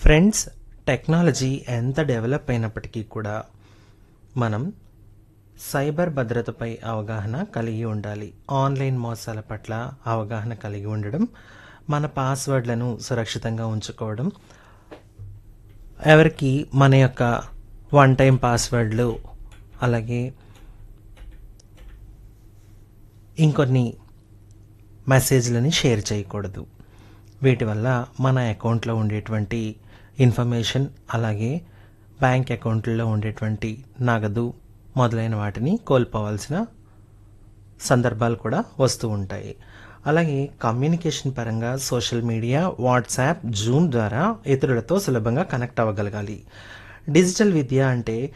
friends technology ఎంత develop అయినప్పటికీ కూడా మనం సైబర్ భద్రతపై అవగాహన కలిగి ఉండాలి ఆన్లైన్ మోసాల పట్ల అవగాహన కలిగి ఉండడం మన పాస్వర్డ్లను సురక్షితంగా ఉంచుకోవడం ఎవరికి మన యొక్క వన్ టైం పాస్వర్డ్లు అలాగే ఇంకొన్ని మెసేజ్లని షేర్ చేయకూడదు వీటి వల్ల మన అకౌంట్లో ఉండేటువంటి ఇన్ఫర్మేషన్ అలాగే బ్యాంక్ అకౌంట్లో ఉండేటువంటి నగదు మొదలైన వాటిని కోల్పోవాల్సిన సందర్భాలు కూడా వస్తూ ఉంటాయి అలాగే కమ్యూనికేషన్ పరంగా సోషల్ మీడియా వాట్సాప్ జూమ్ ద్వారా ఇతరులతో సులభంగా కనెక్ట్ అవ్వగలగాలి డిజిటల్ విద్య అంటే